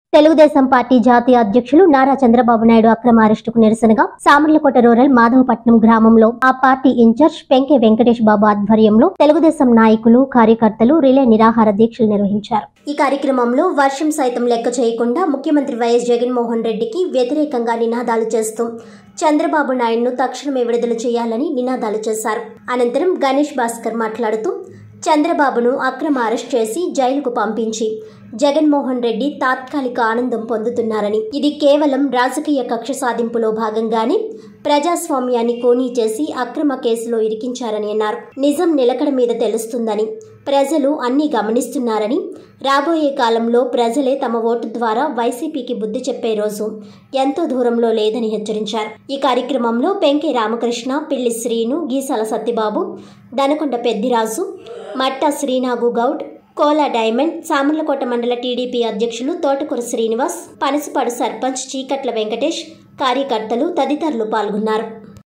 Telugu Desam party జాతీయ అధ్యక్షులు నారా చంద్రబాబు నాయుడు అక్రమ అరెస్టుకు నిరసనగా సామర్లకోట రూరల్ మాధవపట్నం గ్రామంలో ఆ పార్టీ ఇన్ఛార్జ్ పెంకే వెంకటేష్ బాబు ఆధ్వర్యంలో తెలుగుదేశం నాయకులు కార్యకర్తలు రిలే నిరాహార దీక్షలు నిర్వహించారు ఈ కార్యక్రమంలో వర్షం సైతం లెక్క చేయకుండా ముఖ్యమంత్రి వైఎస్ జగన్మోహన్ రెడ్డికి వ్యతిరేకంగా నినాదాలు చేస్తూ చంద్రబాబు నాయుడును తక్షణమే విడుదల చేయాలని నినాదాలు చేశారు అనంతరం గణేష్ భాస్కర్ మాట్లాడుతూ చంద్రబాబును అక్రమ అరెస్ట్ చేసి జైలుకు పంపించి జగన్మోహన్ రెడ్డి తాత్కాలిక ఆనందం పొందుతున్నారని ఇది కేవలం రాజకీయ కక్ష సాధింపులో భాగంగానే ప్రజాస్వామ్యాన్ని కోనీ చేసి అక్రమ కేసులో ఇరికించారని అన్నారు నిజం నిలకడ మీద తెలుస్తుందని ప్రజలు అన్ని గమనిస్తున్నారని రాబోయే కాలంలో ప్రజలే తమ ఓటు ద్వారా వైసీపీకి బుద్ధి చెప్పే రోజు ఎంతో దూరంలో లేదని హెచ్చరించారు ఈ కార్యక్రమంలో పెంకే రామకృష్ణ పిల్లి శ్రీను గీసాల సత్యబాబు దనకొండ పెద్దిరాజు మట్ట శ్రీనాగు గౌడ్ కోలా డైమండ్ సామర్లకోట మండల టీడీపీ అధ్యక్షులు తోటకూర శ్రీనివాస్ పనసపాడు సర్పంచ్ చీకట్ల వెంకటేష్ కార్యకర్తలు తదితరులు పాల్గొన్నారు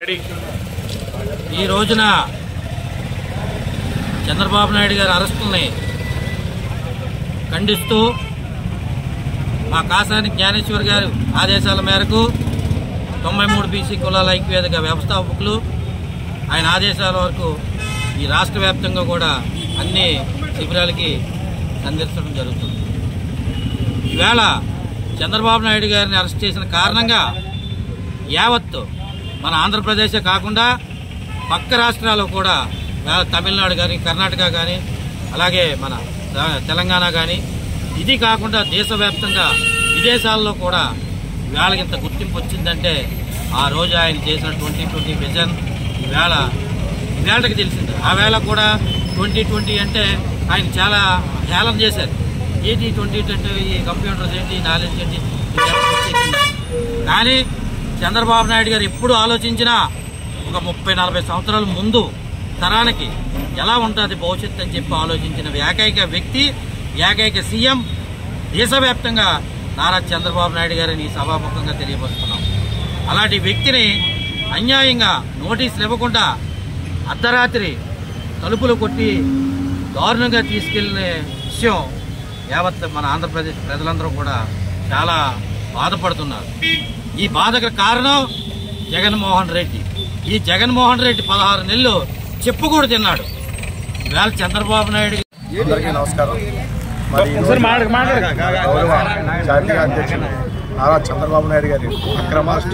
ఈ రోజున చంద్రబాబు నాయుడు గారి అరెస్టుల్ని ఖండిస్తూ మా కాసాని జ్ఞానేశ్వర్ గారు ఆదేశాల మేరకు తొంభై మూడు బీసీ కులాల ఐక్యవేదిక వ్యవస్థాపకులు ఆయన ఆదేశాల వరకు ఈ రాష్ట్ర వ్యాప్తంగా కూడా అన్ని శిబిరాలకి సందర్శించడం జరుగుతుంది ఈవేళ చంద్రబాబు నాయుడు గారిని అరెస్ట్ చేసిన కారణంగా యావత్తు మన ఆంధ్రప్రదేశే కాకుండా పక్క రాష్ట్రాలు కూడా వేళ తమిళనాడు కానీ కర్ణాటక కానీ అలాగే మన తె- తెలంగాణ కానీ ఇది కాకుండా దేశవ్యాప్తంగా విదేశాల్లో కూడా వేళకి ఇంత గుర్తింపు వచ్చిందంటే ఆ రోజు ఆయన చేసిన ట్వంటీ ట్వంటీ విజన్ ఈవేళ ఈవేళకి తెలిసింది ఆ వేళ కూడా ట్వంటీ ట్వంటీ అంటే ఆయన చాలా హేళన చేశారు ఏంటి ట్వంటీ ట్వంటీ ఈ కంప్యూటర్స్ ఏంటి నాలెడ్జ్ ఏంటి ఇది ఎక్కడ వచ్చేసింది? కానీ చంద్రబాబు నాయుడు గారు ఎప్పుడు ఆలోచించినా ఒక ముప్పై నలభై సంవత్సరాల ముందు తరానికి ఎలా ఉంటుంది భవిష్యత్తు అని చెప్పి ఆలోచించిన ఏకైక వ్యక్తి ఏకైక సీఎం దేశవ్యాప్తంగా నారా చంద్రబాబు నాయుడు గారిని ఈ సభాముఖంగా తెలియపరుస్తున్నాం అలాంటి వ్యక్తిని అన్యాయంగా నోటీసులు ఇవ్వకుండా అర్ధరాత్రి తలుపులు కొట్టి దారుణంగా తీసుకెళ్లిన విషయం యావత్ మన ఆంధ్రప్రదేశ్ ప్రజలందరూ కూడా చాలా బాధపడుతున్నారు ఈ బాధకు కారణం జగన్మోహన్ రెడ్డి ఈ జగన్మోహన్ రెడ్డి పదహారు నెలలు చెప్పు కూడా తిన్నాడు ఇవాళ చంద్రబాబు నాయుడు అందరికీ నమస్కారం మరి ఈ రోజు గౌరవ జాతీయ అధ్యక్షులు నారా చంద్రబాబు నాయుడు గారి అక్రమాస్ట్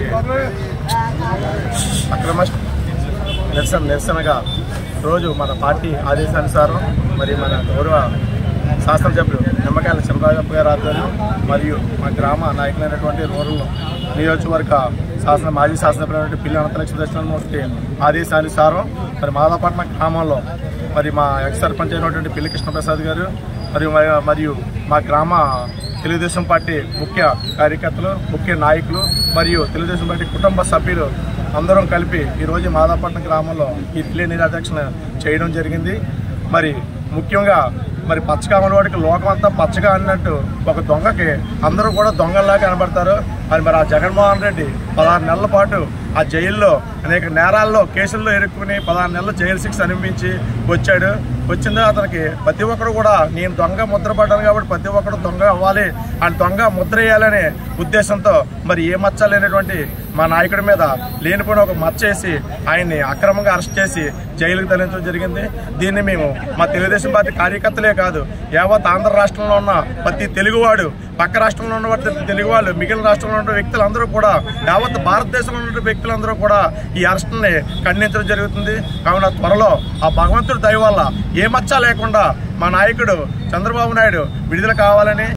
అక్రమాస్ట్ నిరసన నిరసనగా రోజు మన పార్టీ ఆదేశానుసారం మరి మన గౌరవ శాసనసభ్యులు నిమ్మకాయల చంద్రబాబు గారి ఆధ్వర్యం మరియు మా గ్రామ నాయకులైనటువంటి రూరల్ నియోజకవర్గ శాసన మాజీ శాసనసభ్యులైనటువంటి పిల్లి అనంతలక్ష్మి దర్శనమూర్తి ఆదేశానుసారం మరి మాదాపట్నం గ్రామంలో మరి మా ఎక్స్ సర్పంచ్ అయినటువంటి పిల్లి కృష్ణప్రసాద్ గారు మరియు మరియు మా గ్రామ తెలుగుదేశం పార్టీ ముఖ్య కార్యకర్తలు ముఖ్య నాయకులు మరియు తెలుగుదేశం పార్టీ కుటుంబ సభ్యులు అందరం కలిపి ఈరోజు మాదాపట్నం గ్రామంలో ఈ రిలే నిరాధ్యక్షణ చేయడం జరిగింది మరి ముఖ్యంగా మరి పచ్చగా ఉన్నవాడికి లోకం అంతా పచ్చగా అన్నట్టు ఒక దొంగకి అందరూ కూడా దొంగల్లా కనబడతారు మరి మరి ఆ జగన్మోహన్ రెడ్డి పదహారు నెలల పాటు ఆ జైల్లో అనేక నేరాల్లో కేసుల్లో ఇరుక్కుని పదహారు నెలలు జైలు శిక్ష అనిపించి వచ్చాడు వచ్చిందో అతనికి ప్రతి ఒక్కరు కూడా నేను దొంగ ముద్ర పడ్డాను కాబట్టి ప్రతి ఒక్కరు దొంగ అవ్వాలి అని దొంగ ముద్ర వేయాలనే ఉద్దేశంతో మరి ఏ మచ్చ లేనటువంటి మా నాయకుడి మీద లేనిపోయిన ఒక మచ్చ వేసి ఆయన్ని అక్రమంగా అరెస్ట్ చేసి జైలుకు తరలించడం జరిగింది దీన్ని మేము మా తెలుగుదేశం పార్టీ కార్యకర్తలే కాదు యావత్ ఆంధ్ర రాష్ట్రంలో ఉన్న ప్రతి తెలుగువాడు పక్క రాష్ట్రంలో ఉన్న ప్రతి తెలుగు వాళ్ళు మిగిలిన రాష్ట్రంలో ఉన్న వ్యక్తులందరూ కూడా యావత్ భారతదేశంలో ఉన్న వ్యక్తులందరూ కూడా ఈ అరెస్ట్ని ఖండించడం జరుగుతుంది కావున త్వరలో ఆ భగవంతుడి దయ వల్ల ఏ మచ్చ లేకుండా మా నాయకుడు చంద్రబాబు నాయుడు విడుదల కావాలని